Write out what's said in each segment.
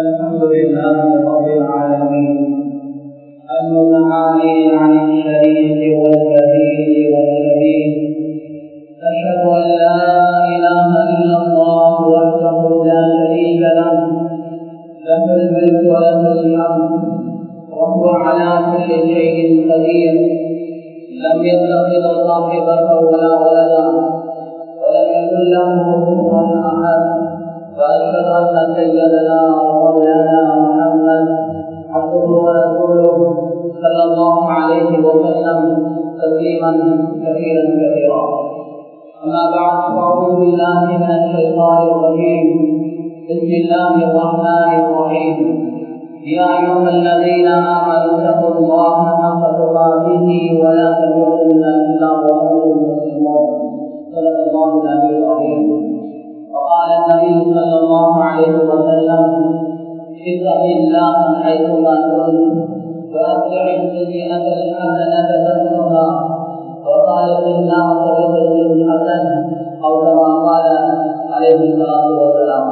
الحمد لله رب العالمين المتعالي عن الشريك والكبير والكبير أشهد أن لا إله إلا الله وحده لا شريك له له الملك وله الحمد وهو على كل شيء قدير لم يتخذ صاحبة ولا ولدا ولم يكن له كفوا أحد وأشهد أن سيدنا ومولانا محمد عبده ورسوله صلى الله عليه وسلم تسليما كثيرا كثيرا أما بعد فأعوذ بالله من الشيطان الرجيم بسم الله الرحمن الرحيم يا أيها الذين آمنوا اتقوا الله حق تقاته ولا تموتن إلا وأنتم مسلمون صدق الله العلي العظيم وقال النبي صلى الله عليه وسلم اتق الله حيثما كنت وأتبع السيئة الحسنة تمنها وخالق الناس بخلق حسن أو كما قال عليه الصلاة والسلام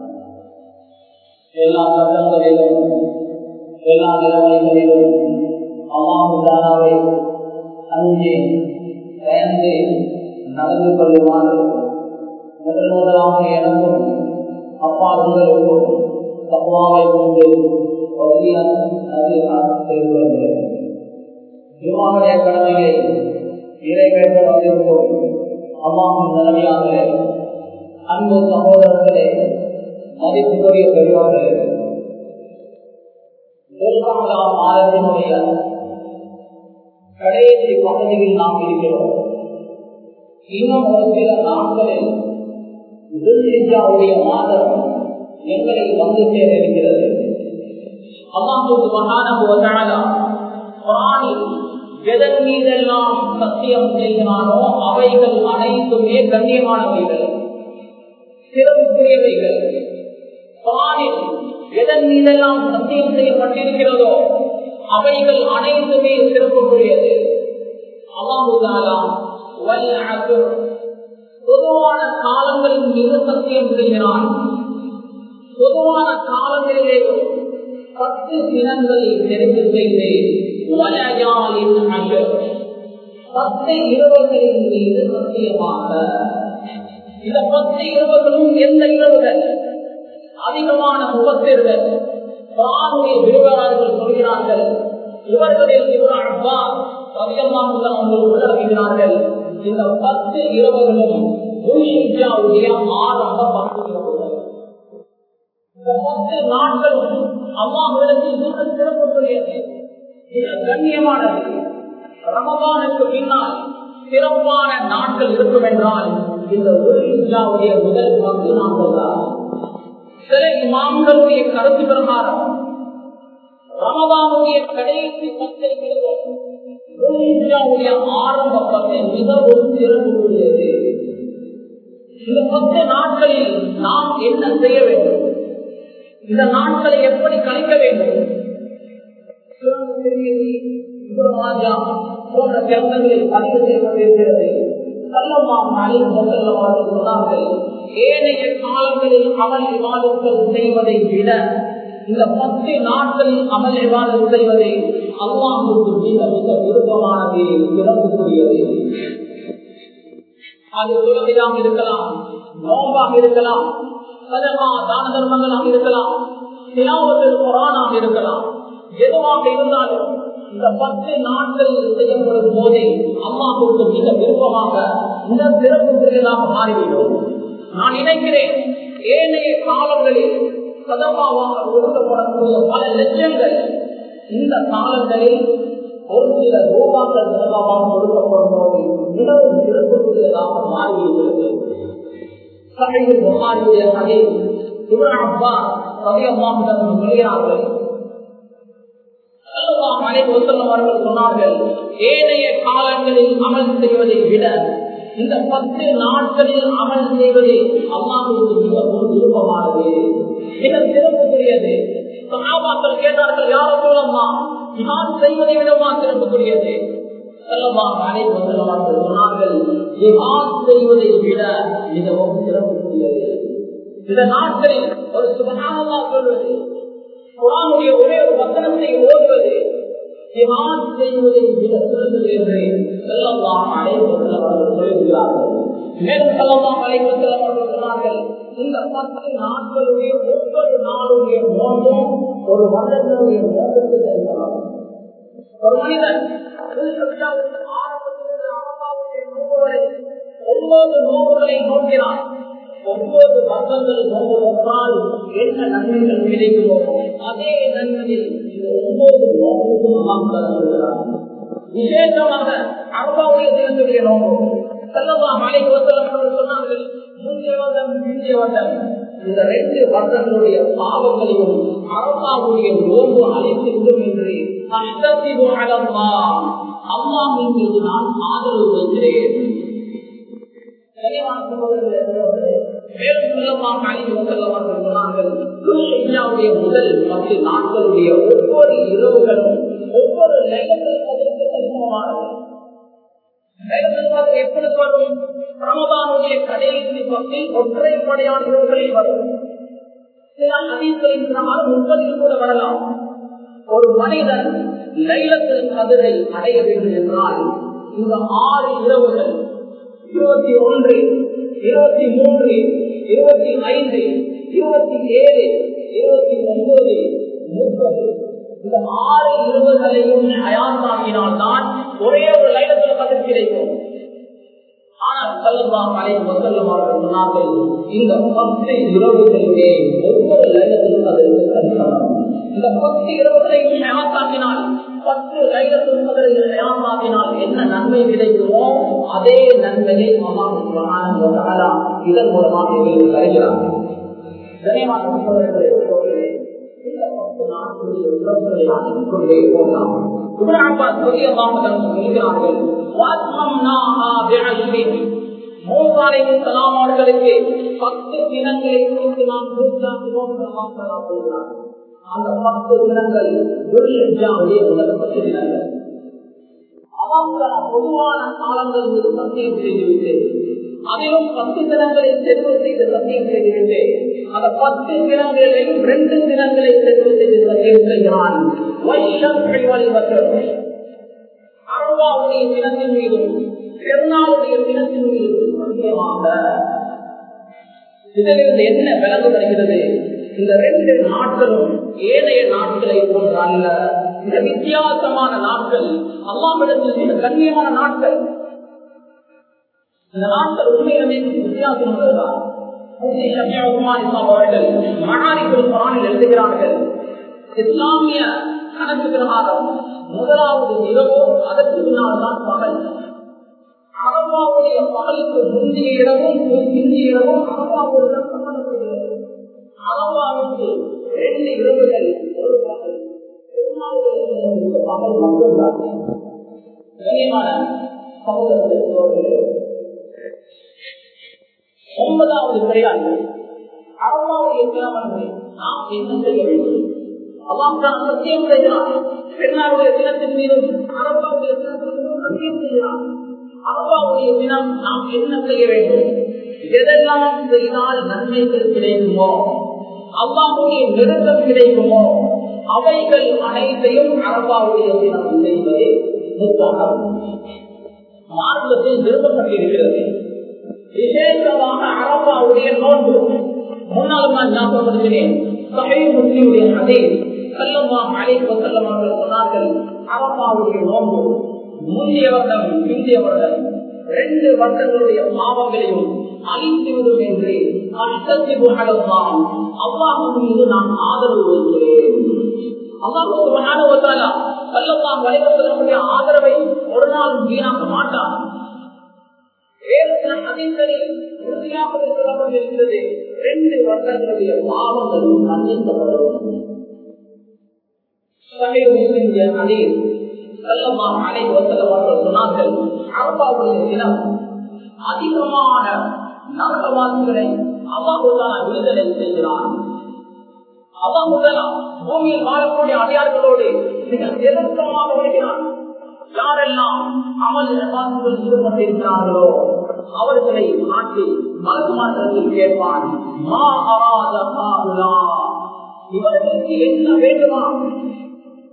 எல்லா கட்டங்களிலும் எல்லா நிலைமைகளிலும் அல்லாஹுதானாவை அஞ்சு பயந்து நடந்து கொள்ளுமாறு முதல் முதலாக எனக்கும் அப்பா உங்களுக்கும் தப்பாவை கொண்டு செய்து கொள்கிறேன் திருமாவுடைய கடமையை நிறைவேற்ற வந்திருக்கும் அம்மாவின் நிலைமையாக அன்பு சகோதரர்களே மதிப்புக்குரிய பெரியவர்களே ஆயிரத்தினுடைய கடைசி பகுதியில் நாம் இருக்கிறோம் இன்னும் ஒரு சில நாட்களில் துல்ஹிஜாவுடைய மாதம் எங்களை வந்து சேர இருக்கிறது அல்லாஹுக்கு மகான எதன் மீதெல்லாம் சத்தியம் செய்கிறானோ அவைகள் அனைத்துமே கண்ணியமானவைகள் சிறப்புக்குரியவைகள் குரானில் எதன் மீதெல்லாம் சத்தியம் செய்யப்பட்டிருக்கிறதோ அவைகள் அனைத்துமே சிறப்புக்குரியது அல்லாஹுதாலா பொதுவான காலங்களின் மீது சத்தியம் செய்கிறான் பொதுவான காலங்களிலே பத்து தினங்களை தெரிந்து செய்து பத்து இரவுகளின் மீது சத்தியமாக இந்த பத்து இரவுகளும் எந்த இரவுகள் அதிகமான முகத்திர்கள் குரானுடைய விரும்புகிறார்கள் சொல்கிறார்கள் இவர்களில் இவர் அப்பா சத்தியமாக உள்ளார்கள் இந்த பத்து இரவுகளும் ஆரம்ப பத்து இரவுகள் இந்த பத்து நாட்களும் அம்மாவிடத்தில் மிக சிறப்புக்குரியது மிக கண்ணியமானது ரமபானுக்கு பின்னால் சிறப்பான நாட்கள் இருக்கும் என்றால் இந்த ஒரு இஸ்லாவுடைய முதல் பத்து நாட்கள் தான் சில இமாம்களுடைய கருத்து பிரகாரம் ரமதானுடைய கடைசி பத்தை இஸ்லாவுடைய ஆரம்ப பத்தை மிகவும் சிறப்புக்குரியது இந்த பத்து நாட்களில் நாம் என்ன செய்ய வேண்டும் இந்த நாட்களை எப்படி கழிக்க வேண்டும் போன்ற கிரந்தங்களில் பதிவு செய்யப்பட்டிருக்கிறது ஏனைய காலங்களில் அமல் விவாதங்கள் செய்வதை விட இந்த பத்து நாட்களில் அமல் விவாதம் செய்வதை அல்லாஹுக்கு மிக மிக விருப்பமானது சிறப்புக்குரியது அது தொழுகையாக இருக்கலாம் நோம்பாக இருக்கலாம் சதமா தான தர்மங்களாக இருக்கலாம் திலாவத்தில் குரானாக இருக்கலாம் எதுவாக இருந்தாலும் இந்த பத்து நாட்கள் செய்யப்படும் போதே அம்மாவுக்கு மிக விருப்பமாக மிக சிறப்புக்குரியதாக மாறிவிடும் நான் நினைக்கிறேன் ஏனைய காலங்களில் சதமாவாக கொடுக்கப்படக்கூடிய பல லட்சங்கள் இந்த காலங்களில் ஒரு சில ரூபாக்கள் சதமாக கொடுக்கப்படும் போது மிகவும் சிறப்புக்குரியதாக மாறிவிடுகிறது சகையில் புகாரியுடைய கதை இவன் அப்பா சகையம்மாவிடம் சொல்கிறார்கள் அவர்கள் சொன்னார்கள் ஏனைய காலங்களில் அமல் செய்வதை விட இந்த பத்து நாட்களில் அமல் செய்வது அம்மாவுக்கு மிகவும் விருப்பமானது மிக சிறப்புக்குரியது சகாபாக்கள் கேட்டார்கள் யார சொல்லம்மா நான் செய்வதை விடமா சிறப்புக்குரியது சொன்னார்கள் செய்வதை விட மிகவும் சிறப்புக்குரியது இந்த நாட்களில் ஒரு சுபகாரமா சொல்வது வணக்கத்தை ஓடுவது ஜிஹாத் செய்வதை விட சிறந்தது என்று செல்லலாம் அனைவரும் அவர்கள் சொல்லுகிறார்கள் மேலும் செல்லலாம் அனைவரும் அவர்கள் சொன்னார்கள் இந்த பத்து நாட்களுடைய ஒவ்வொரு நாளுடைய நோக்கம் ஒரு வருடத்தினுடைய நோக்கத்தை தருகிறார் ஒரு மனிதன் ஆரம்பத்திலிருந்து அரபாவுடைய நோக்கு வரை ஒன்பது நோக்குகளை நோக்கினான் ஒவ்வொரு வருடங்கள் நோக்குவதால் என்ன நன்மைகள் கிடைக்குமோ அதே நன்மையில் இந்த ஒன்பது நோக்குக்கும் நாம் தருகிறார் விசேஷமாக அரபாவுடைய தினத்துடைய நோக்கம் செல்லலாம் மலைக்கு வசலம் சொன்னார்கள் முந்தைய வருடம் பிந்தைய வருடம் இந்த ரெண்டு வருடங்களுடைய பாவங்களையும் அரபாவுடைய நோம்பு அழைத்துவிடும் என்று அம்மா மீது நான் ஆதரவு வைக்கிறேன் முதல் பத்து நாட்களுடைய ஒவ்வொரு இரவுகளும் ஒவ்வொரு லயத்திற்கு தனிமமானது எப்பொழுது வரும் ரமதானுடைய கடைசி பத்தில் ஒற்றைப்படையான இரவுகளில் வரும் சில அதிகளின் பிரகாரம் முப்பதில் கூட வரலாம் ஒரு மனிதன் லைலத்தில் கதிரை அடைய வேண்டும் என்றால் இந்த ஆறு இரவுகள் இருபத்தி ஒன்று இருபத்தி மூன்று இருபத்தி ஐந்து இருபத்தி ஏழு இருபத்தி ஒன்பது முப்பது இந்த ஆறு இரவுகளையும் அயாத்தாக்கினால் தான் ஒரே ஒரு லைலத்தில் கதிர் கிடைக்கும் ஆனால் செல்லலாம் அலை முதல்லம் அவர்கள் சொன்னார்கள் இந்த பத்து இரவுகளிலே ஒவ்வொரு லைலத்திலும் அதற்கு கருத்தலாம் இந்த பத்து இரவுகளையும் அயாத்தாக்கினால் பத்து லைலத்தில் முதலில் அயாத்தாக்கினால் என்ன நன்மை கிடைக்குமோ அதே நன்மையை மகா இதன் மூலமாக எங்களுக்கு தருகிறார் இந்த பத்து நாட்களுடைய உறவுகளை அணுகிக் கொண்டே போகலாம் அவர்களுக்கு பத்து தினங்களை குறித்து நாம் அந்த பத்து தினங்கள் முதல் பத்து தினங்கள் பொதுவான காலங்கள் மீது சத்தியம் செய்துவிட்டு அதிலும் பத்து தினங்களை தெரிவு செய்து சத்தியம் செய்துவிட்டு அந்த பத்து தினங்களையும் ரெண்டு தினங்களை தெரிவு செய்து சத்தியம் செய்கிறான் அருவாவுடைய தினத்தின் மீதும் பெருநாளுடைய தினத்தின் மீதும் முக்கியமாக இதிலிருந்து என்ன விளங்கு வருகிறது இந்த ரெண்டு நாட்களும் ஏனைய நாட்களை போன்ற அல்ல இந்த வித்தியாசமான நாட்கள் அல்லாமிடத்தில் மிக கண்ணியமான நாட்கள் இந்த நாட்கள் உண்மையிலுமே வித்தியாசம் உள்ளதுதான் எழுதுகிறார்கள் இஸ்லாமிய கணக்கு பிரகாரம் முதலாவது இரவோ அதற்கு பின்னால் தான் பகல் அரபாவுடைய பகலுக்கு முந்தைய இரவும் பிந்தைய இரவும் அரபாவுடன் சம்பந்தப்படுகிறது அரபாவுக்கு ரெண்டு இரவுகள் ஒரு பகல் பகல் மட்டும்தான் கனியமான சகோதரர்களே ஒன்பதாவது கிடையாது அரபாவுடைய கிழமன்கள் நாம் என்ன செய்ய வேண்டும் அல்லாம் தான் சத்தியம் செய்கிறான் பெண்ணாருடைய தினத்தின் மீதும் அரபாவுடைய தினத்தின் மீதும் சத்தியம் செய்கிறான் அரபாவுடைய தினம் நாம் என்ன செய்ய வேண்டும் எதெல்லாம் செய்தால் நன்மைகள் கிடைக்குமோ அல்லாவுடைய நெருக்கம் கிடைக்குமோ அவைகள் அனைத்தையும் அரபாவுடைய தினம் செய்வது மார்க்கத்தில் விரும்பப்பட்டிருக்கிறது விசேஷமாக அரபாவுடைய நோன்பு முன்னால் நான் ஞாபகப்படுத்தினேன் சகை முஸ்லிமுடைய அதே செல்லமா அழைப்பு செல்லமாக சொன்னார்கள் அரபாவுடைய நோன்பு முந்தைய வருடம் பிந்தைய வருடம் ரெண்டு வருடங்களுடைய பாவங்களையும் அழித்துவிடும் என்று அஷ்டத்திபு அழகாம் அவ்வாஹும் மீது நான் ஆதரவு வைக்கிறேன் ஆதரவை ஒரு நாள் வீணாக்க மாட்டார் வேறு சில அதிகளில் உறுதியாக சொல்லப்பட்டிருக்கிறது ரெண்டு வருடங்களுடைய பாவங்களும் மன்னிக்கப்படும் சொன்னார்கள் அரபாவுடைய தினம் அதிகமான நரகவாசிகளை அவ்வாறுதான் விடுதலை செய்கிறான் அவ்வாறுதான் பூமியில் வாழக்கூடிய அடியார்களோடு மிக நெருக்கமாக வருகிறான் யாரெல்லாம் அமல் வாசிகள் ஈடுபட்டிருக்கிறார்களோ அவர்களை மாற்றி மருத்துவத்தில் கேட்பான் மா அராத இவர்களுக்கு என்ன வேண்டுமா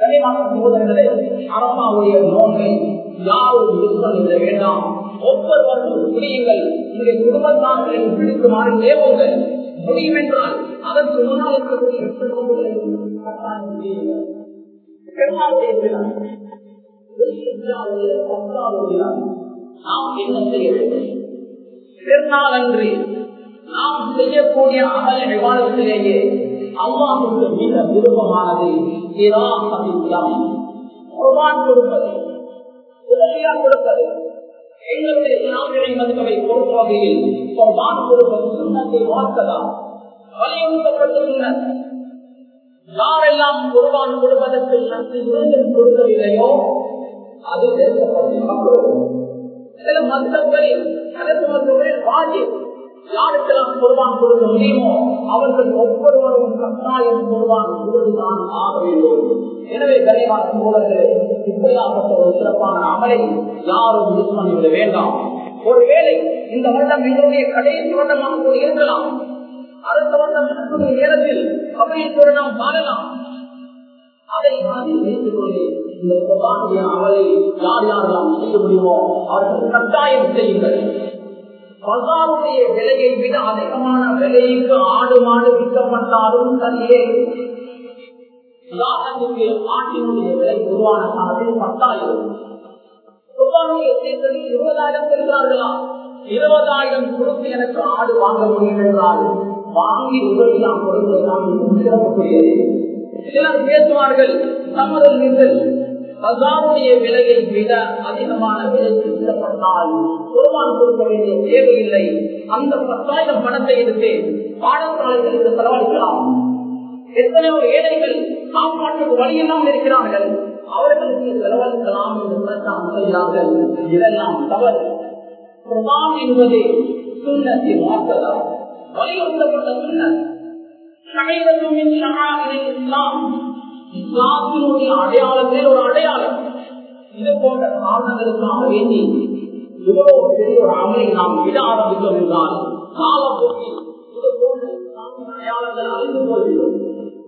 கனிமான சகோதரர்களே அரசாவுடைய நோன்பை யாரும் விருப்பம் இல்லை வேண்டாம் ஒவ்வொருவரும் புரியுங்கள் உங்களுடைய குடும்பத்தார்களை பிடிக்குமாறு தேவுங்கள் முடியும் என்றால் அதற்கு முன்னால் இருக்கக்கூடிய எட்டு நோன்புகளை கட்டாயம் செய்யுங்கள். பெருமாளுடைய விழா வெளியில்லாவுடைய பத்தாவது விழா நாம் என்ன செய்ய வேண்டும் பெருநாள் அன்று நாம் செய்யக்கூடிய அகல விவாதத்திலேயே அல்லாஹுக்கு மிக விருப்பமானது இராசதித்தம் குர்பான் கொடுப்பது உதவியா கொடுப்பது எங்களுடைய இஸ்லாமிய மதுவை பொறுத்த வகையில் குர்பான் கொடுப்பது சுண்ணத்தை வார்த்ததா வலியுறுத்தப்பட்டுள்ள யாரெல்லாம் குர்பான் கொடுப்பதற்கு சக்தி இருந்தும் கொடுக்கவில்லையோ அது வெறுக்கப்படும் சில மதங்களில் அரசு மருத்துவர்கள் வாஜி யாருக்கெல்லாம் குர்பான் கொடுக்க முடியுமோ அவர்கள் ஒவ்வொருவரும் கட்டாயம் குர்பான் கொடுத்துதான் ஆக வேண்டும் எனவே கனிவான சோழர்களே இப்படியாப்பட்ட ஒரு சிறப்பான அமலை யாரும் யூஸ் பண்ணிவிட வேண்டாம் ஒருவேளை இந்த வருடம் எங்களுடைய கடைசி வருடமாக கூட இருக்கலாம் அடுத்த வருடம் இருக்கக்கூடிய நேரத்தில் அப்படி நாம் வாழலாம் அதை மாதிரி வைத்துக் கொண்டு இந்த குர்பானுடைய அமலை யார் யாரெல்லாம் செய்ய முடியுமோ அவர்கள் கட்டாயம் செய்யுங்கள் பசாருடைய விலையை விட அதிகமான விலைக்கு ஆடு மாடு விற்கப்பட்டாலும் சரியே உதாரணத்துக்கு ஆட்டினுடைய விலை உருவான காலத்தில் பத்தாயிரம் குர்பானுடைய தேர்தலில் இருபதாயிரம் பெறுகிறார்களா இருபதாயிரம் கொடுத்து எனக்கு ஆடு வாங்க முடியும் என்றால் வாங்கி உதவிலாம் கொடுப்பதுதான் சிறப்புக்குரியது சிலர் பேசுவார்கள் தமது நீங்கள் பசாருடைய விலையை விட அதிகமான விலைக்கு விடப்பட்டால் குர்பான் கொடுக்க வேண்டிய தேவையில்லை அந்த பத்தாயிரம் பணத்தை எடுத்து பாடசாலைகளுக்கு செலவழிக்கலாம் எத்தனையோ ஏழைகள் சாப்பாட்டுக்கு வழியெல்லாம் இருக்கிறார்கள் அவர்களுக்கு செலவழிக்கலாம் என்று பிரச்சாரம் செய்கிறார்கள் இதெல்லாம் தவறு குர்பான் என்பது சுண்ணத்தை மாற்றதா வலியுறுத்தப்பட்ட சுண்ணத் இஸ்லாத்தினுடைய அடையாளத்தில் ஒரு அடையாளம் இது போன்ற காரணங்களுக்காக வேண்டி இவ்வளவு பெரிய ஒரு அமலை நாம் விட ஆரம்பித்தோம் என்றால் காலப்போக்கில் இது போன்ற அடையாளங்கள் அழிந்து போய்விடும்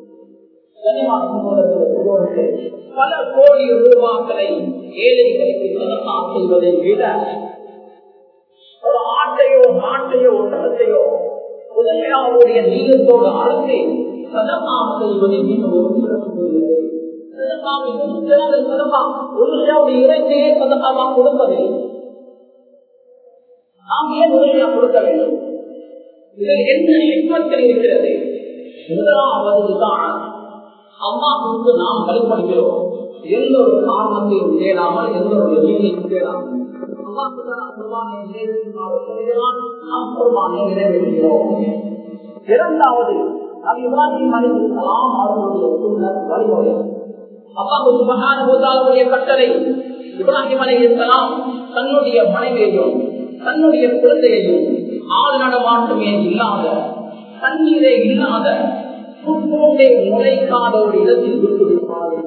பல கோடி ரூபாக்களை ஏழைகளுக்கு சதமாக செய்வதை விட ஒரு ஆட்டையோ மாட்டையோ ஒட்டகத்தையோ உதவியாவுடைய நீளத்தோடு அழுத்தி சதமாக செய்வது மிகவும் சிறப்புள்ளது இறைச்சியை சதமாக கொடுப்பது நாம் ஏன் உதவியா கொடுக்க வேண்டும் இதில் என்ன ஹிக்மத்தில் இருக்கிறது முதலாவது தான் அம்மாவுக்கு நாம் வழிபடுகிறோம் எந்த ஒரு காரணத்தையும் தேடாமல் எந்த ஒரு நீதியும் தேடாமல் இரண்டாவது அது இப்ராஹிம் அலிஸ்லாம் அவர்களுடைய சூழல் வழிமுறை அல்லாஹு சுபகானுடைய கட்டளை இப்ராஹிம் அலிஸ்லாம் தன்னுடைய மனைவியையும் தன்னுடைய குழந்தையையும் ஆள் நடமாட்டமே இல்லாத தண்ணீரே இல்லாத புட்போண்டே முளைக்காத ஒரு இடத்தில் விட்டு விடுவார்கள்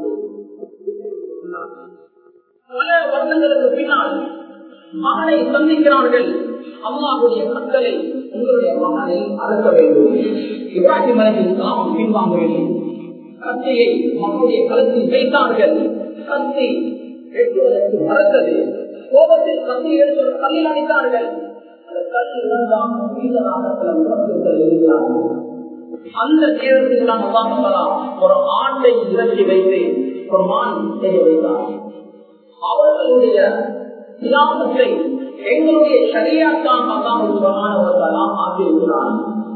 பல வருடங்களுக்கு பின்னால் மகனை சந்திக்கிறார்கள் அம்மாவுடைய கட்டளை உங்களுடைய மகனை அறுக்க வேண்டும் இப்ராஹிம் அலையில் நாம் பின்வாங்க வேண்டும் கத்தியை மகனுடைய கழுத்தில் வைத்தார்கள் கத்தி வெட்டுவதற்கு மறந்தது கோபத்தில் கத்தி எடுத்து கல்லில் அடித்தார்கள் அந்த கல் இரண்டாம் மீதனாக சில முகத்துக்கள் இருக்கிறார்கள் அந்த நேரத்தில் நாம் அல்லாஹ் ஒரு ஆட்டை இறக்கி வைத்து ஒரு மான் செய்ய வைத்தார் அவர்களுடைய தியாகத்தை எங்களுடைய சரியாத்தான் அல்லாஹ் ஆக்கியிருக்கிறார்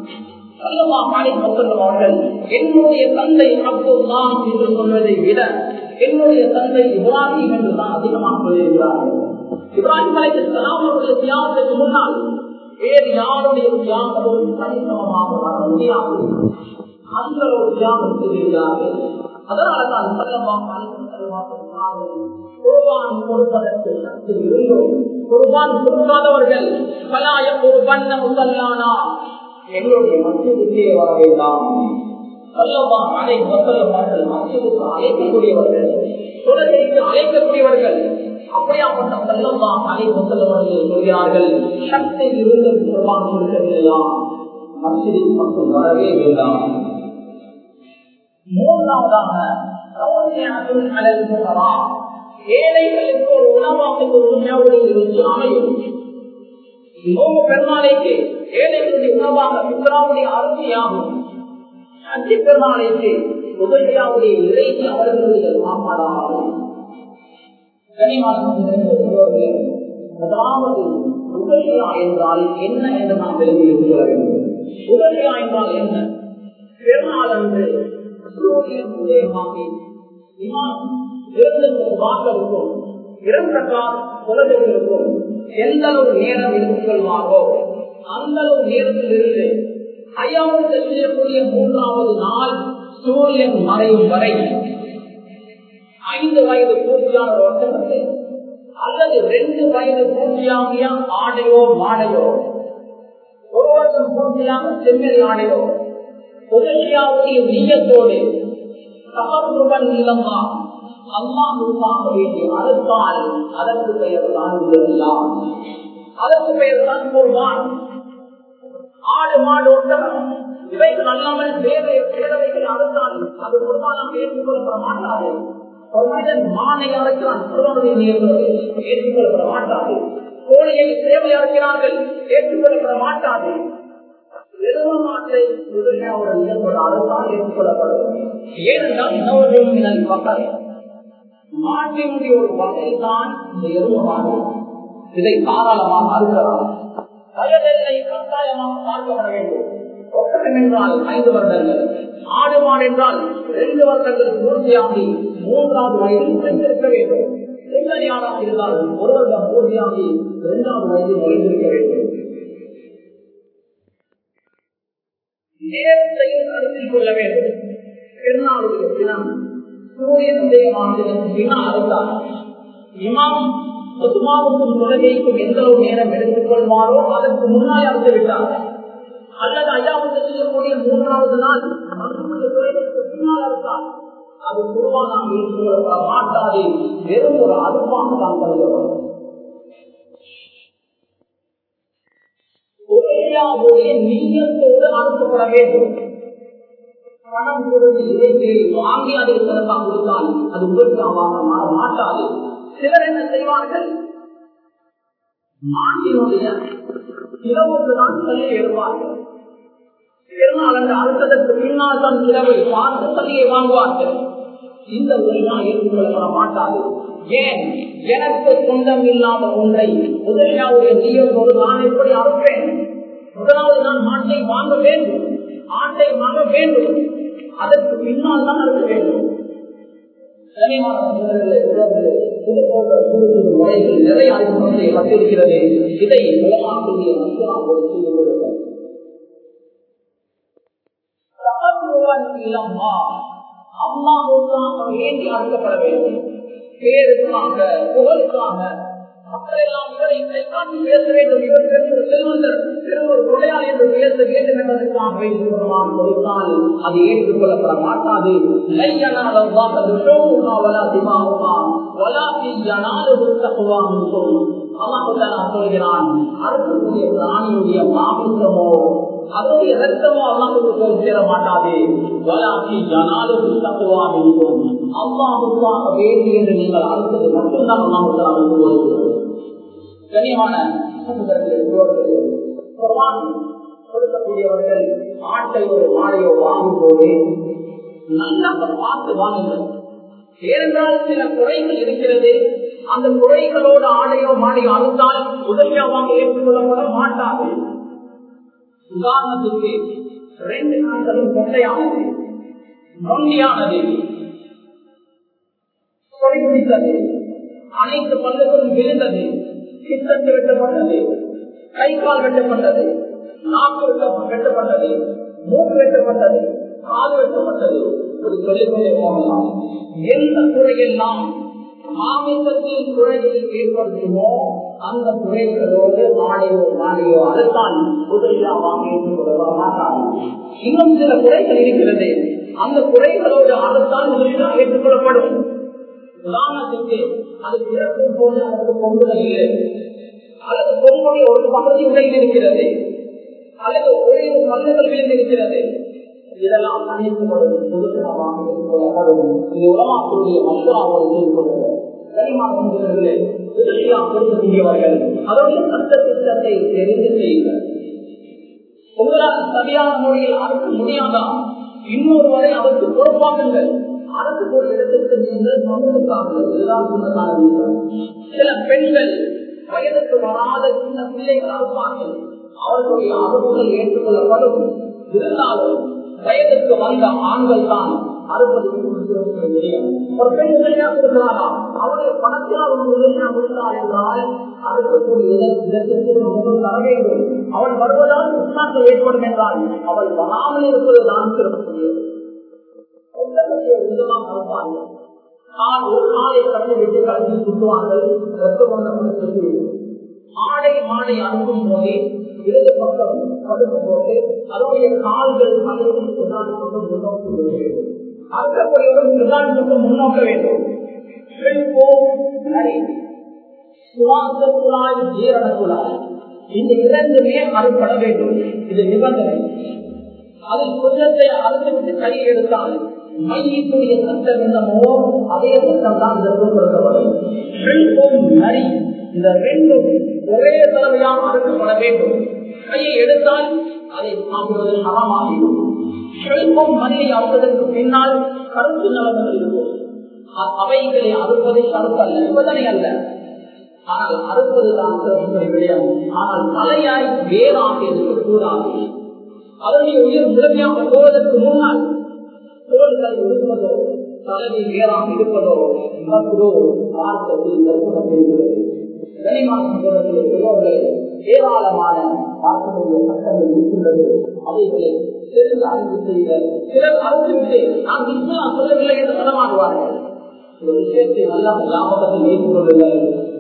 அவர்கள் என்னுடைய தந்தை அப்துல்லாம் என்று சொல்வதை விட என்னுடைய தந்தை இப்ராஹிம் என்றுதான் அதிகமாக சொல்லியிருக்கிறார்கள் இப்ராஹிம் அலைக்கு அவருடைய தியாகத்துக்கு முன்னால் வேறு யாருடைய தியாகமும் தனிசமமாக வர முடியாது அந்த ஒரு தியாகம் செய்கிறார்கள் அதனால்தான் குர்பான் கொடுப்பதற்கு சக்தி இருந்தோம் குர்பான் கொடுக்காதவர்கள் பலாய ஒரு பண்ண முசல்லானா எங்களுடைய மத்தியதுக்கே வர வேண்டாம் அதை மக்கள் மத்தியதுக்கு அழைக்கக்கூடியவர்கள் தொலைக்கு அழைக்கக்கூடியவர்கள் அப்படியாப்பட்ட செல்லம்மா அலை முசல்லவர்கள் சொல்கிறார்கள் சக்தி இருந்த குர்பான் கொடுக்கவில்லையா மத்தியில் மட்டும் வரவே வேண்டாம் மூன்று மூன்றாவதாக ஏழைகளுக்கு ஒரு உணவாக உண்மையோடு இருந்து அமையும் நோம்பு பெருமாளைக்கு ஏழைகளுடைய உணவாக பித்ராவுடைய அருமையாகும் அஞ்சு பெருமாளைக்கு உதவியாவுடைய இறைச்சி அவர்களுடைய சாப்பாடாகும் முதலாவது உதவியா என்றால் என்ன என்று நாம் விளங்கி கொள்ள வேண்டும் உதவியா என்றால் என்ன பெருமாள் என்று சூரியன் உதயமாகி இருக்கும் இரண்டக்கார் குலதெய்வங்களுக்கும் எந்த அளவு நேரம் எடுத்துக் கொள்வாரோ அந்த அளவு நேரத்தில் இருந்து ஐயாவது செய்யக்கூடிய மூன்றாவது நாள் சூரியன் மறையும் வரை ஐந்து வயது பூர்த்தியான ஒட்டகத்தை அல்லது ரெண்டு வயது பூர்த்தியாகிய ஆடையோ மாடையோ ஒரு வருடம் பூர்த்தியாக செம்மறி ஆடையோ உதவியாவுடைய நீயத்தோடு சமத்துவன் நீளமா அம்மா முன்பாக வேண்டிய அறுத்தால் அதற்கு பெயர் தான் எல்லாம் அதற்கு பெயர் தான் போல்வான் ஆடு மாடு ஒட்டகம் இவைகள் அல்லாமல் வேறு வேறவைகள் அறுத்தால் அது குருமானம் ஏற்றுக்கொள்ளப்பட மாட்டாது ஒரு மனிதன் மானை அரைக்கிறான் குருவனுடைய ஏற்றுக்கொள்ளப்பட மாட்டாது கோழியை சேவை அரைக்கிறார்கள் ஏற்றுக்கொள்ளப்பட மாட்டாது மாட்டை முதலியாவுடன் இயல்போடு அறுத்தால் ஏற்றுக்கொள்ளப்படும் ஏனென்றால் மக்கள் மாட்டினுடைய ஒரு வகை தான் இந்த எருமமாகும் இதை தாராளமாக அறுக்கலாம் வயதெல்லை கட்டாயமாக பார்க்கப்பட வேண்டும் ஒட்டகம் என்றால் ஐந்து வருடங்கள் ஆடு மாடு என்றால் ரெண்டு வருடங்கள் பூர்த்தியாகி மூன்றாவது வயதில் நுழைந்திருக்க வேண்டும் செம்மறியானாக இருந்தால் ஒரு வருடம் பூர்த்தியாகி இரண்டாவது வயதில் நுழைந்திருக்க வேண்டும் நேரத்தையும் கருத்தில் கொள்ள வேண்டும் பெருநாளுடைய தினம் சூரியன் உதயமானதற்கு பின்னால் அறுத்தார் இமாம் ஒத்துமாவுக்கும் தொழுகைக்கும் எந்த ஒரு நேரம் எடுத்துக் கொள்வாரோ அதற்கு முன்னால் அறுத்து விட்டார் அல்லது ஐயாவுக்கு செய்யக்கூடிய மூன்றாவது நாள் மருத்துவ தொழிலுக்கு பின்னால் அறுத்தார் அது குருவாக நாம் ஏற்றுக்கொள்ளப்பட மாட்டாது வெறும் ஒரு அறுப்பாக தான் கருதப்படும் உரையாவுடைய நீயத்தோடு அனுப்பப்பட வேண்டும் பணம் கொடுத்து இதைக்கு வாங்கி அதை சிறப்பாக கொடுத்தால் அது உபரியாவாக மாற மாட்டாது சிலர் என்ன செய்வார்கள் நாட்டினுடைய இரவு நாட்களே எழுவார்கள் பெருநாள் என்று அடுத்ததற்கு பின்னால் தான் இரவை பார்த்து சதியை வாங்குவார்கள் இந்த உரையா ஏற்றுக்கொள்ளப்பட மாட்டாது ஏன் எனக்கு சொந்தம் இல்லாத ஒன்றை முதலியாவுடைய நீயோடு நான் எப்படி அறுப்பேன் முதலாவது நான் மாட்டை வாங்க வேண்டும் ஆட்டை வாங்க வேண்டும் அதற்கு பின்னால் தான் அறுக்க வேண்டும் இது போன்ற புது புது முறைகள் நிறைய அறிமுகத்தை பட்டிருக்கிறது இதை உலமாக்கூடிய அம்மாவுக்காக வேண்டி அறுக்கப்பட வேண்டும் பேருக்காக புகழுக்காக மக்களெல்லாம் இவரை இவரை காட்டி பேச வேண்டும் இவர் பெற்ற செல்வந்தர் பெருமொரு கொடையாள் என்று பேச வேண்டும் என்பதற்காக வைத்துக்கொள்ளலாம் கொடுத்தால் அது ஏற்றுக்கொள்ளப்பட மாட்டாது சொல்கிறான் அறுக்கக்கூடிய பிராணியுடைய மாமிசமோ அதனுடைய ரத்தமோ அல்லாவுக்கு போய் சேர மாட்டாது வலாக்கி ஜனாலுக்கு தத்துவாக இருக்கும் அல்லாவுக்காக வேண்டி என்று நீங்கள் அறுத்தது மட்டும்தான் அல்லாவுக்கு கனியமான கொடுக்கக்கூடியவர்கள் ஆட்டை ஒரு மாடையோ வாங்கும் போது நல்லா பார்த்து வாங்குங்கள் ஏனென்றால் சில குறைகள் இருக்கிறது அந்த குறைகளோடு ஆடையோ மாடையோ அழுத்தால் உதவியாக ஏற்றுக்கொள்ளப்பட மாட்டாது உதாரணத்துக்கு ரெண்டு நாட்களும் கொண்டையானது நொண்டியானது குடித்தது அனைத்து பல்லுகளும் விழுந்தது சித்தத்து வெட்டப்பட்டது கை கால் வெட்டப்பட்டது நாக்கு வெட்டப்பட்டது மூக்கு வெட்டப்பட்டது காது வெட்டப்பட்டது ஒரு சொல்லிக்கொண்டே போகலாம் எந்த துறையெல்லாம் மாமிசத்தில் துறையை ஏற்படுத்துமோ அந்த துறைகளோடு மாடையோ மாடையோ அதுதான் உதவியாக ஏற்றுக்கொள்ள இன்னும் சில குறைகள் இருக்கிறது அந்த குறைகளோடு அதுதான் உதவியாக ஏற்றுக்கொள்ளப்படும் உதாரணத்துக்கு அது பிறக்கும் போது அதற்கு பொங்கல் இல்லை அல்லது பொங்கலுடைய ஒரு பகுதி உடையில் இருக்கிறது அல்லது ஒரே கல்லுகள் விழுந்திருக்கிறது இதெல்லாம் அனைத்துகளும் பொதுத்தனமாக ஏற்றுக்கொள்ளப்படும் இது உலமாக்களுடைய மசராவோடு ஏற்றுக்கொள்வது கனிமாற்றங்களே கொடுக்கக்கூடியவர்கள் அதோடைய சட்ட திட்டத்தை தெரிந்து செய்யுங்கள் உங்களால் சரியான முறையில் அறுக்க முடியாதா இன்னொருவரை அதற்கு பொறுப்பாக்குங்கள் அரசு ஒரு இடத்திற்கு நீங்கள் சமூகத்தார்கள் இதுதான் சொன்னதான விஷயம் சில பெண்கள் வயதுக்கு வராத சின்ன பிள்ளைகள் அறுப்பார்கள் அவர்களுடைய அறுப்புகள் ஏற்றுக்கொள்ளப்படும் இருந்தாலும் வயதுக்கு வந்த ஆண்கள் தான் அறுபது ஒரு பெண் உதவியா கொடுக்கிறாரா அவருடைய பணத்தில் அவர் உதவியா கொடுக்கிறார் என்றால் அறுக்கக்கூடிய இடத்திற்கு முகம் தர வேண்டும் அவள் வருவதால் உஷ்ணாக்கள் ஏற்படும் என்றால் அவள் வராமல் இருப்பதுதான் சிறப்புக்குரியது ஒரு நாளை கடந்து விட்டு கல்வி சுற்றுவார்கள் ஆடை மாடை அனுப்பும் போதே இடது பக்கம் படுக்கும் போது அதனுடைய கால்கள் தலையில் பின்னாடி பக்கம் முன்னோக்கி விட வேண்டும் அறுக்கக்கூடியவர்கள் பின்னாடி பக்கம் முன்னோக்க வேண்டும் சுவாச குழாய் ஜீரண குழாய் இந்த இரண்டுமே அறுப்பட வேண்டும் இது நிபந்தனை அதில் கொஞ்சத்தை அறுத்துவிட்டு கை எடுத்தால் மையத்துடைய சட்டம் என்னமோ அதே சட்டம் தான் கொடுக்கப்படும் நரி இந்த ரெண்டும் ஒரே தடவையாக அறுக்கப்பட வேண்டும் கையை எடுத்தால் அதை சாப்பிடுவது சமமாகிடும் செல்வம் மணியை அறுப்பதற்கு பின்னால் கருத்து நலன்கள் இருக்கும் அவைகளை அறுப்பதை கருத்தல்ல நிபந்தனை அல்ல ஆனால் அறுப்பதுதான் விடயம் ஆனால் தலையாய் வேறாக இருக்கக்கூடாது அதனுடைய உயிர் முழுமையாக போவதற்கு முன்னால் தோள்களை இருப்பதோ தலையை வேறாக இருப்பதோ மற்றோ பார்ப்பதில் தரிசனப்படுகிறது ஏராளமான பார்க்கக்கூடிய சட்டங்கள் இருக்கின்றது அவைகளை சிறந்த அறிவு செய்த சிலர் அறிந்துவிட்டு நாம் இஸ்லாம் சொல்லவில்லை என்று சொல்லமாடுவார்கள் இந்த விஷயத்தை நல்லா ஞாபகத்தில் ஏற்றுக்கொள்ளுங்கள்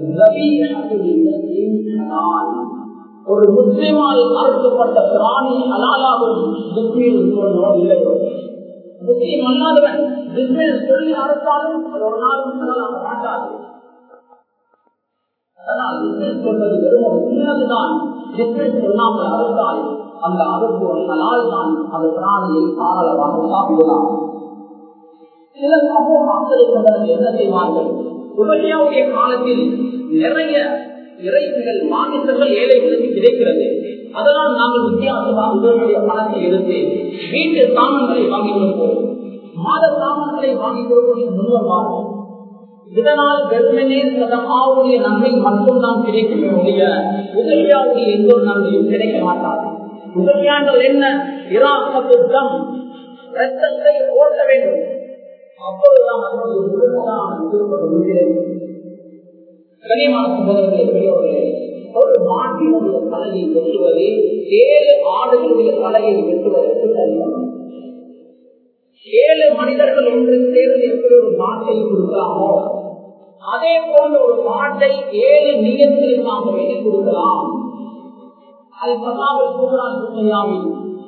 ஒரு முஸ்லிமால் அறுக்கப்பட்ட பிராணி அலாலாவும் இல்லை முஸ்லீம் அல்லாதவன் பிசினஸ் தொழில் அறுத்தாலும் அது ஒரு நாளும் செலவாக மாட்டாது அதனால் பிசினஸ் சொல்வது வெறும் ஒரு சின்னதுதான் பிசினஸ் சொல்லாமல் அறுத்தால் அந்த அறுப்பு அதனால் தான் அந்த பிராணியை தாராளமாக சாப்பிடலாம் சில சமூக மக்களை கொண்டவர்கள் என்ன செய்வார்கள் உபரியாவுடைய காலத்தில் நிறைய இறைச்சிகள் மாமிசங்கள் ஏழைகளுக்கு கிடைக்கிறது அதனால் நாங்கள் வித்தியாசமாக உங்களுடைய பணத்தை எடுத்து வீட்டு சாமான்களை வாங்கி கொடுப்போம் மாத சாமான்களை வாங்கி கொடுப்பதை முன்வருவார்கள் இதனால் வெறுமனே சதமாவுடைய நன்மை மட்டும் தான் கிடைக்குமே ஒழிய உதவியாவுடைய எந்த ஒரு நன்மையும் கிடைக்க மாட்டாது உதவியாண்டல் என்ன இராசத்துத்தம் ரத்தத்தை ஓட்ட வேண்டும் அப்பொழுதுதான் அதனுடைய முழுமையான திருப்பது முடிகிறது கனிமான சகோதரர்களே பெரியவர்களே ஒரு மாட்டினுடைய தலையை வெட்டுவது ஏழு ஆடுகளுடைய தலையை வெட்டுவதற்கு கடினம் ஏழு மனிதர்கள் ஒன்று சேர்ந்து எப்படி ஒரு மாட்டை கொடுக்கலாமோ அதே போன்ற ஒரு மாட்டை ஏழு நியத்திற்காக வேண்டி கொடுக்கலாம் அது பசாவில் கூடுதல் சுமையாவில்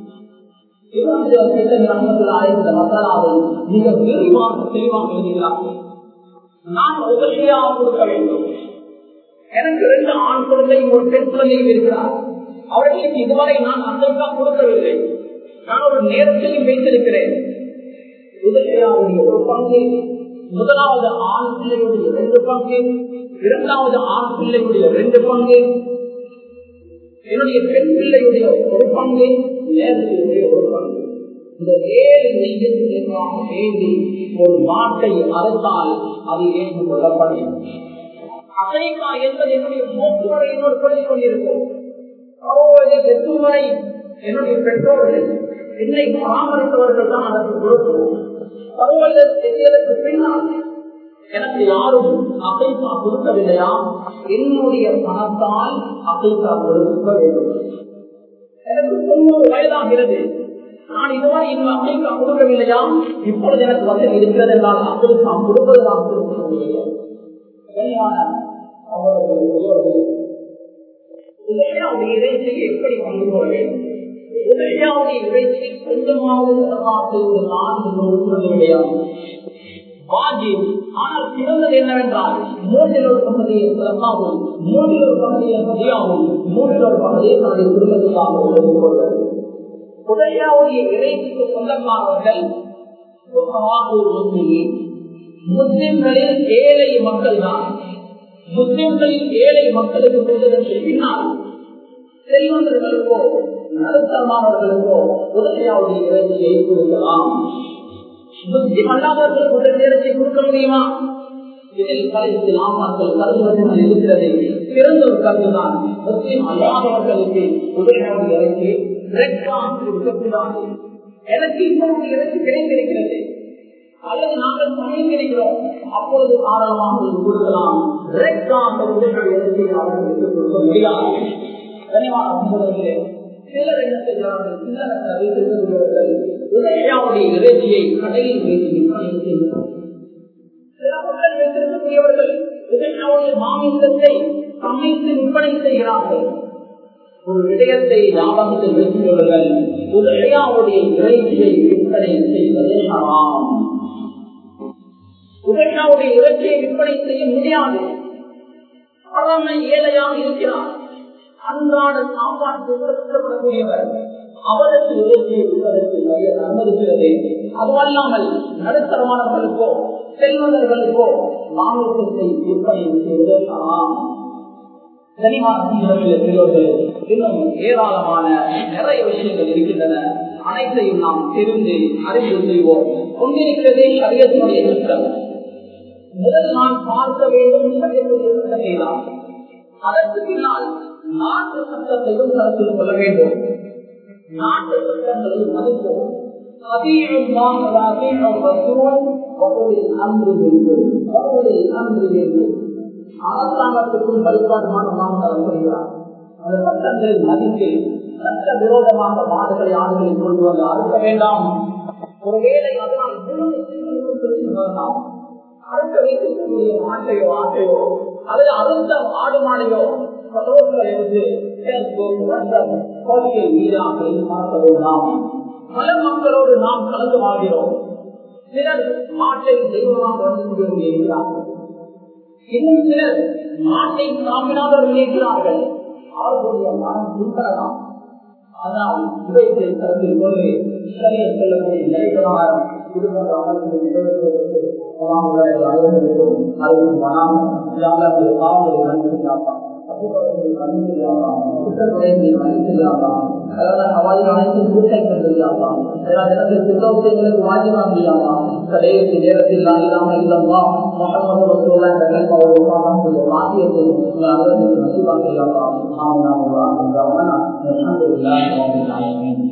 மசாலாவை மிக விரிவாக தெளிவாக எழுதுகிறார்கள் நான் உதவியாக கொடுக்க வேண்டும் எனக்கு ரெண்டு ஆண் குழந்தையும் ஒரு பெண் குழந்தையும் இருக்கிறார் அவர்களுக்கு இதுவரை நான் அசைக்கா கொடுக்கவில்லை நான் ஒரு நேரத்தையும் வைத்திருக்கிறேன் உதவியாவுடைய ஒரு பங்கு முதலாவது ஆண் பிள்ளையுடைய ரெண்டு பங்கு இரண்டாவது ஆண் பிள்ளையுடைய ரெண்டு பங்கு என்னுடைய பெண் பிள்ளையுடைய ஒரு பங்கு நேரத்தினுடைய ஒரு பங்கு இந்த ஏழு நெய்யத்திற்காக வேண்டி ஒரு மாட்டை அறுத்தால் அது ஏற்றுக் கொள்ளப்படும் அசைக்கா என்பது என்னுடைய மூக்குவரை இன்னொரு சொல்லிக் கொண்டிருக்கும் வெற்றுமுறை என்னுடைய பெற்றோர்கள் என்னை பராமரித்தவர்கள் தான் அதற்கு கொடுக்கும் பருவதற்கு பின்னால் எனக்கு யாரும் அசைக்கா கொடுக்கவில்லையா என்னுடைய பணத்தால் அசைக்கா கொடுக்க வேண்டும் எனக்கு தொண்ணூறு வயதாகிறது நான் இதுவரை இன்னும் அசைக்கா கொடுக்கவில்லையா இப்பொழுது எனக்கு வசதி இருக்கிறது என்றால் அசைக்கா கொடுப்பது நான் கொடுக்க முடியும் உதவியாவுடைய இறைச்சியை எப்படி கொண்டு போக வேண்டும் உதவியாவுடைய இறைச்சியை கொஞ்சமாவது செய்வதுதான் கிடையாது ஆனால் சிறந்தது என்னவென்றால் மூன்றில் ஒரு பகுதியை சிறப்பாகவும் மூன்றில் ஒரு பகுதியை பதியாகவும் மூன்றில் ஒரு பகுதியை தன்னுடைய குடும்பத்துக்காக கொள்வது உதயாவுடைய இறைச்சிக்கு சொந்தக்காரர்கள் முஸ்லிம்களில் ஏழை மக்கள் தான் முஸ்லிம்களில் ஏழை மக்களுக்கு கொடுத்ததற்கு பின்னால் செல்வந்தர்களுக்கோ நடுத்தரமானவர்களுக்கோ உதவியாவுடைய இறைச்சியை கொடுக்கலாம் முஸ்லிம் அல்லாதவர்களுக்கு உடல் இறைச்சி கொடுக்க முடியுமா இதில் கலைஞர்கள் ஆமாக்கள் கருதுவர்கள் இருக்கிறது சிறந்த ஒரு கருதுதான் முஸ்லிம் அல்லாதவர்களுக்கு உதவியாவுடைய இறைச்சி கொடுக்கக்கூடாது எனக்கு இன்னொரு இறைச்சி கிடைத்திருக்கிறது அல்லது நாங்கள் சமைக்கிறோம் அப்பொழுது தாராளமாக கொடுக்கலாம் அந்த உதவியுடைய இறைச்சியை அவர்களுக்கு கொடுக்க முடியாது கனிவான சம்பவங்களே சிலர் என்ன செய்கிறார்கள் சிலர் வைத்திருக்கிறவர்கள் உதவியாவுடைய இறைச்சியை கடையில் வைத்து விற்பனை செய்கிறார்கள் சில மக்கள் வைத்திருக்கக்கூடியவர்கள் உதவியாவுடைய மாமிசத்தை சமைத்து விற்பனை செய்கிறார்கள் ஒரு விடயத்தை ஞாபகத்தில் வைத்துள்ளவர்கள் உதவியாவுடைய இறைச்சியை விற்பனை செய்வது ஹராம் உதவியாவுடைய இறைச்சியை விற்பனை செய்ய முடியாது பரம ஏழையாக இருக்கிறார் அன்றாட சாப்பாட்டு கஷ்டப்படக்கூடியவர் அவருக்கு இறைச்சியை விற்பதற்கு நிறைய அனுமதிக்கிறது அதுவல்லாமல் நடுத்தரமானவர்களுக்கோ செல்வந்தர்களுக்கோ மாநிலத்தை விற்பனை செய்வது ஹராம் இன்னும் ஏராளமான நிறைய விஷயங்கள் இருக்கின்றன அனைத்தையும் நாம் தெரிந்து அறிந்து செய்வோம் கொண்டிருக்கிறதே சரியத்தினுடைய திட்டம் முதல் நான் பார்க்க வேண்டும் சரியத்துடைய திட்டத்தை தான் அதற்கு பின்னால் நாட்டு சட்டத்தையும் கருத்தில் கொள்ள வேண்டும் நாட்டு சட்டங்களையும் மதிப்போம் அரசாங்கத்துக்கும் வழிபாடுமான நாம் தரப்படுகிறார் அந்த சட்டங்களை மதித்து சட்ட விரோதமாக மாடுகளை ஆடுகளை கொண்டு வந்து அறுக்க வேண்டாம் ஒருவேளை அதனால் வரலாம் அறுக்க வைக்கக்கூடிய மாட்டையோ ஆட்டையோ அல்லது அறுத்த ஆடு மாடையோ இருந்து பார்க்க வேண்டாம் பல மக்களோடு நாம் கலந்து வாழ்கிறோம் சிலர் மாட்டை தெய்வமாக வந்து கொண்டிருக்கிறார்கள் இன்னும் சிலர் நாட்டை சாமினாதவர்கள் இருக்கிறார்கள் அவர்களுடைய மனம் துன்பலாம் ஆனால் இவைகளை கருத்தில் கொண்டு சரிய செல்லக்கூடிய நிலைகளால் இதுபோன்ற அமல்களை நிறைவேற்றுவதற்கு அலுவலர்களுக்கும் அது மனம் யாருடைய பாவங்களை மன்னிக்கிறாப்பா தப்புகளை மன்னிக்கிறாப்பா குற்றங்களை மன்னிக்கிறாப்பா அதனால அவாய் அனைத்தும் பூர்த்தி தெரியாமா எனக்கு சித்தோசைகளுக்கு வாஜிமா முடியாமா கடைசி நேரத்தில் நான் இல்லாமல் இல்லம்மா முகமது ரசூல்லா இந்த கல்பாவோட உருவாக்கக்கூடிய வாக்கியத்தை உங்கள் அலுவலர்களுக்கு நசீவா செய்யாமா ஆமாம் நாம் கவனம் அல்ஹம்துலில்லாஹ்